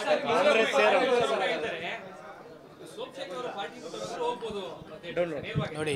ನೋಡಿ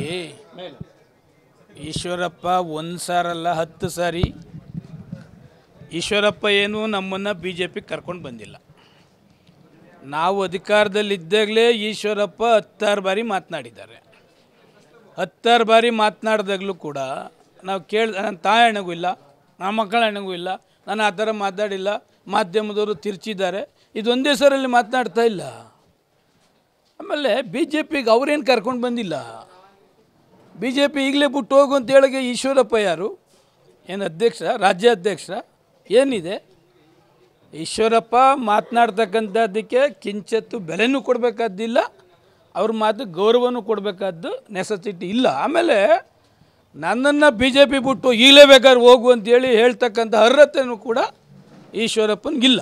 ಈಶ್ವರಪ್ಪ ಒಂದು ಸಾರಲ್ಲ ಹತ್ತು ಸಾರಿ ಈಶ್ವರಪ್ಪ ಏನು ನಮ್ಮನ್ನು ಬಿ ಜೆ ಪಿ ಕರ್ಕೊಂಡು ಬಂದಿಲ್ಲ ನಾವು ಅಧಿಕಾರದಲ್ಲಿದ್ದಾಗಲೇ ಈಶ್ವರಪ್ಪ ಹತ್ತಾರು ಬಾರಿ ಮಾತನಾಡಿದ್ದಾರೆ ಹತ್ತಾರು ಬಾರಿ ಮಾತನಾಡಿದಾಗಲೂ ಕೂಡ ನಾವು ಕೇಳ ನನ್ನ ತಾಯಿ ಹಣಗೂ ಇಲ್ಲ ನನ್ನ ಮಕ್ಕಳ ಹಣಗೂ ಇಲ್ಲ ನಾನು ಆ ಥರ ಮಾತಾಡಿಲ್ಲ ಮಾಧ್ಯಮದವರು ತಿರ್ಚಿದ್ದಾರೆ ಇದೊಂದೇ ಸರಲ್ಲಿ ಮಾತನಾಡ್ತಾ ಇಲ್ಲ ಆಮೇಲೆ ಬಿ ಜೆ ಪಿಗೆ ಅವ್ರೇನು ಕರ್ಕೊಂಡು ಬಂದಿಲ್ಲ ಬಿ ಜೆ ಪಿ ಈಗಲೇ ಬಿಟ್ಟು ಹೋಗು ಅಂತ ಹೇಳಗೆ ಈಶ್ವರಪ್ಪ ಯಾರು ಏನು ಅಧ್ಯಕ್ಷ ರಾಜ್ಯಾಧ್ಯಕ್ಷ ಏನಿದೆ ಈಶ್ವರಪ್ಪ ಮಾತನಾಡ್ತಕ್ಕಂಥದ್ದಕ್ಕೆ ಕಿಂಚತ್ತು ಬೆಲೆನೂ ಕೊಡಬೇಕಾದ್ದಿಲ್ಲ ಅವ್ರ ಮಾತು ಗೌರವನೂ ಕೊಡಬೇಕಾದ್ದು ನೆಸಸಿಟಿ ಇಲ್ಲ ಆಮೇಲೆ ನನ್ನನ್ನು ಬಿ ಜೆ ಪಿ ಬಿಟ್ಟು ಈಗಲೇ ಬೇಕಾದ್ರೆ ಹೋಗು ಅಂತೇಳಿ ಹೇಳ್ತಕ್ಕಂಥ ಅರ್ಹತೆಯೂ ಕೂಡ ಈಶ್ವರಪ್ಪನಿಗಿಲ್ಲ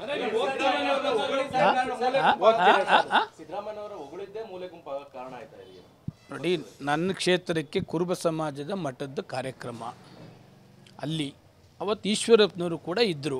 ನೋಡಿ ನನ್ನ ಕ್ಷೇತ್ರಕ್ಕೆ ಕುರುಬ ಸಮಾಜದ ಮಠದ ಕಾರ್ಯಕ್ರಮ ಅಲ್ಲಿ ಅವತ್ತು ಈಶ್ವರಪ್ಪನವರು ಕೂಡ ಇದ್ದರು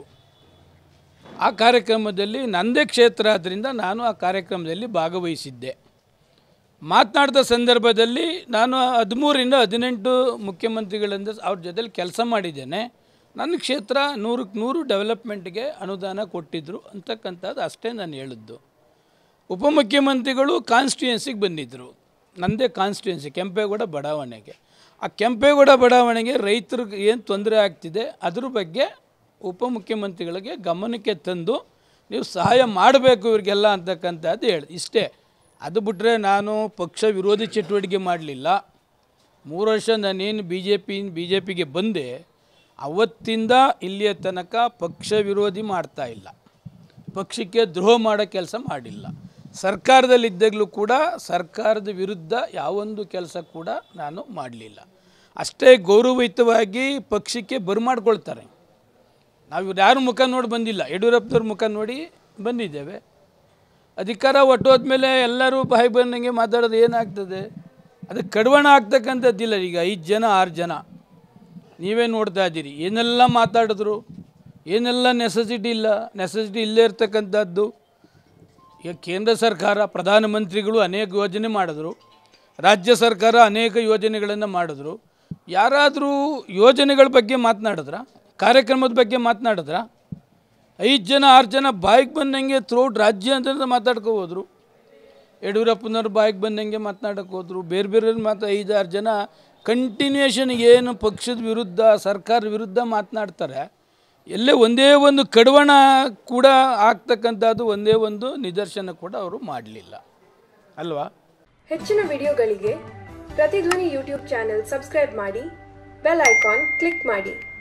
ಆ ಕಾರ್ಯಕ್ರಮದಲ್ಲಿ ನನ್ನದೇ ಕ್ಷೇತ್ರ ಆದ್ದರಿಂದ ನಾನು ಆ ಕಾರ್ಯಕ್ರಮದಲ್ಲಿ ಭಾಗವಹಿಸಿದ್ದೆ ಮಾತನಾಡಿದ ಸಂದರ್ಭದಲ್ಲಿ ನಾನು ಹದಿಮೂರಿಂದ ಹದಿನೆಂಟು ಮುಖ್ಯಮಂತ್ರಿಗಳಿಂದ ಅವ್ರ ಜೊತೆಲಿ ಕೆಲಸ ಮಾಡಿದ್ದೇನೆ ನನ್ನ ಕ್ಷೇತ್ರ ನೂರಕ್ಕೆ ನೂರು ಡೆವಲಪ್ಮೆಂಟ್ಗೆ ಅನುದಾನ ಕೊಟ್ಟಿದ್ದರು ಅಂತಕ್ಕಂಥದ್ದು ಅಷ್ಟೇ ನಾನು ಹೇಳಿದ್ದು ಉಪಮುಖ್ಯಮಂತ್ರಿಗಳು ಕಾನ್ಸ್ಟಿಟ್ಯೂನ್ಸಿಗೆ ಬಂದಿದ್ದರು ನನ್ನದೇ ಕಾನ್ಸ್ಟಿಟ್ಯೂನ್ಸಿ ಕೆಂಪೇಗೌಡ ಬಡಾವಣೆಗೆ ಆ ಕೆಂಪೇಗೌಡ ಬಡಾವಣೆಗೆ ರೈತರಿಗೆ ಏನು ತೊಂದರೆ ಆಗ್ತಿದೆ ಅದ್ರ ಬಗ್ಗೆ ಉಪಮುಖ್ಯಮಂತ್ರಿಗಳಿಗೆ ಗಮನಕ್ಕೆ ತಂದು ನೀವು ಸಹಾಯ ಮಾಡಬೇಕು ಇವ್ರಿಗೆಲ್ಲ ಅಂತಕ್ಕಂಥದ್ದು ಹೇಳಿ ಇಷ್ಟೇ ಅದು ಬಿಟ್ಟರೆ ನಾನು ಪಕ್ಷ ವಿರೋಧಿ ಚಟುವಟಿಕೆ ಮಾಡಲಿಲ್ಲ ಮೂರು ವರ್ಷ ನಾನೇನು B J P B J ಪಿಗೆ ಬಂದೆ ಅವತ್ತಿಂದ ಇಲ್ಲಿಯ ತನಕ ಪಕ್ಷ ವಿರೋಧಿ ಮಾಡ್ತಾ ಇಲ್ಲ ಪಕ್ಷಕ್ಕೆ ದ್ರೋಹ ಮಾಡೋ ಕೆಲಸ ಮಾಡಿಲ್ಲ ಸರ್ಕಾರದಲ್ಲಿದ್ದಾಗಲೂ ಕೂಡ ಸರ್ಕಾರದ ವಿರುದ್ಧ ಯಾವೊಂದು ಕೆಲಸ ಕೂಡ ನಾನು ಮಾಡಲಿಲ್ಲ ಅಷ್ಟೇ ಗೌರವಯುತವಾಗಿ ಪಕ್ಷಕ್ಕೆ ಬರಮಾಡ್ಕೊಳ್ತಾರೆ ನಾವು ಇವ್ರು ಯಾರು ಮುಖ ನೋಡಿ ಬಂದಿಲ್ಲ ಯಡಿಯೂರಪ್ಪನವ್ರ ಮುಖ ನೋಡಿ ಬಂದಿದ್ದೇವೆ ಅಧಿಕಾರ ಒಟ್ಟೋದ್ಮೇಲೆ ಎಲ್ಲರೂ ಬಾಯಿ ಬಂದಂಗೆ ಮಾತಾಡೋದು ಏನಾಗ್ತದೆ ಅದಕ್ಕೆ ಕಡಿವಾಣ ಆಗ್ತಕ್ಕಂಥದ್ದಿಲ್ಲ ಈಗ ಐದು ಜನ ಆರು ಜನ ನೀವೇ ನೋಡ್ತಾ ಇದ್ದೀರಿ ಏನೆಲ್ಲ ಮಾತಾಡಿದ್ರು ಏನೆಲ್ಲ ನೆಸಸಿಟಿ ಇಲ್ಲ ನೆಸಸಿಟಿ ಇಲ್ಲೇ ಇರ್ತಕ್ಕಂಥದ್ದು ಈಗ ಕೇಂದ್ರ ಸರ್ಕಾರ ಪ್ರಧಾನಮಂತ್ರಿಗಳು ಅನೇಕ ಯೋಜನೆ ಮಾಡಿದ್ರು ರಾಜ್ಯ ಸರ್ಕಾರ ಅನೇಕ ಯೋಜನೆಗಳನ್ನು ಮಾಡಿದ್ರು ಯಾರಾದರೂ ಯೋಜನೆಗಳ ಬಗ್ಗೆ ಮಾತನಾಡಿದ್ರ ಕಾರ್ಯಕ್ರಮದ ಬಗ್ಗೆ ಮಾತನಾಡಿದ್ರ ಐದು ಜನ ಆರು ಜನ ಬಾಯಿಗೆ ಬಂದಂಗೆ ಥ್ರೋಟ್ ರಾಜ್ಯ ಅಂತ ಮಾತಾಡ್ಕೊ ಹೋದ್ರು ಯಡಿಯೂರಪ್ಪನವ್ರು ಬಾಯಿಗೆ ಬಂದಂಗೆ ಮಾತನಾಡಕ್ಕೆ ಹೋದ್ರು ಬೇರೆ ಬೇರೆ ಮಾತು ಐದಾರು ಜನ ಕಂಟಿನ್ಯೂಷನ್ ಏನು ಪಕ್ಷದ ವಿರುದ್ಧ ಸರ್ಕಾರದ ವಿರುದ್ಧ ಮಾತನಾಡ್ತಾರೆ ಎಲ್ಲೇ ಒಂದೇ ಒಂದು ಕಡವಣ ಕೂಡ ಆಗ್ತಕ್ಕಂಥದ್ದು ಒಂದೇ ಒಂದು ನಿದರ್ಶನ ಕೂಡ ಅವರು ಮಾಡಲಿಲ್ಲ ಅಲ್ವಾ ಹೆಚ್ಚಿನ ವಿಡಿಯೋಗಳಿಗೆ ಪ್ರತಿಧ್ವನಿ ಯೂಟ್ಯೂಬ್ ಚಾನೆಲ್ ಸಬ್ಸ್ಕ್ರೈಬ್ ಮಾಡಿ ಬೆಲ್ ಐಕಾನ್ ಕ್ಲಿಕ್ ಮಾಡಿ